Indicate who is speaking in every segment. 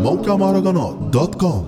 Speaker 1: موقع مهرجانات دوت كوم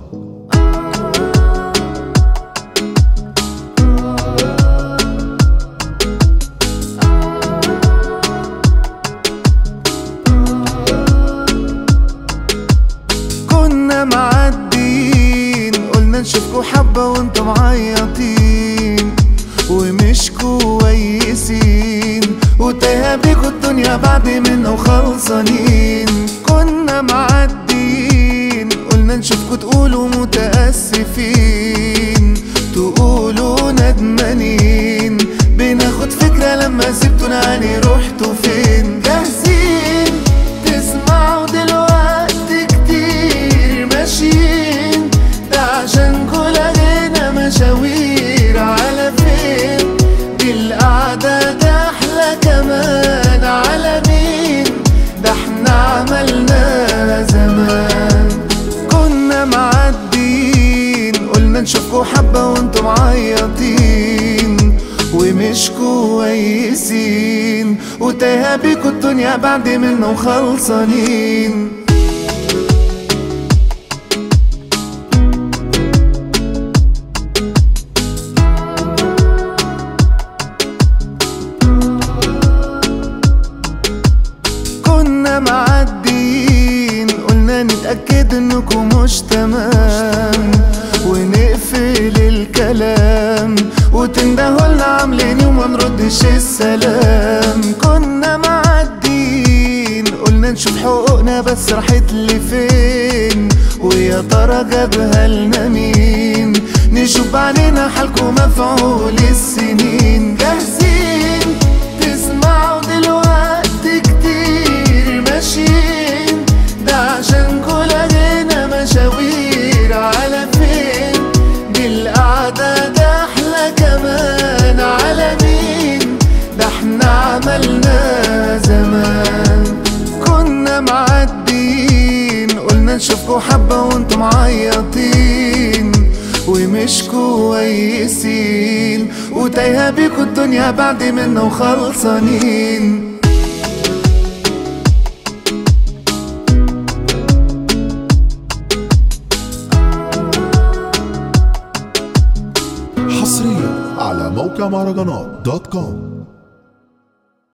Speaker 2: كنا معدين قلنا نشوفكوا حبة وانتم معيطين ومش كويسين وتايهة بيكوا الدنيا بعد منه خلصانين كنا معدين قلنا نشوفكوا تقولوا متأسفين تقولوا ندمانين بناخد فكرة لما سبتونا عني رحتوا فين جاهزين تسمعوا دلوقتي كتير ماشيين ده عشان كل علينا مشاوير على فين دي القعدة ده أحلى كمان على مين ده احنا عملنا زمان كنا معدين قلنا نشوفكوا حبة وانتم معيطين ومش كويسين وتايهة بيكوا الدنيا بعد منه خلصانين كنا معدين قلنا نتأكد انكم مش تمام ونقفل الكلام وتندهوا لنا عاملين وما نردش السلام كنا معدين قلنا نشوف حقوقنا بس راحت لي فين ويا ترى جابها لنا مين نشوف علينا حالكم مفعول السنين جاهزين تسمعوا دلوقتي كتير ماشيين ده عشان كل علينا مشاوير على فين دي القعدة ده أحلى كمان على مين ده احنا عملنا زمان كنا معدين قلنا نشوفكوا حبة وانتم معيطين ومش كويسين وتايهة بيكوا الدنيا بعد منه وخلصانين
Speaker 1: حصريا على موقع مهرجانات دوت كوم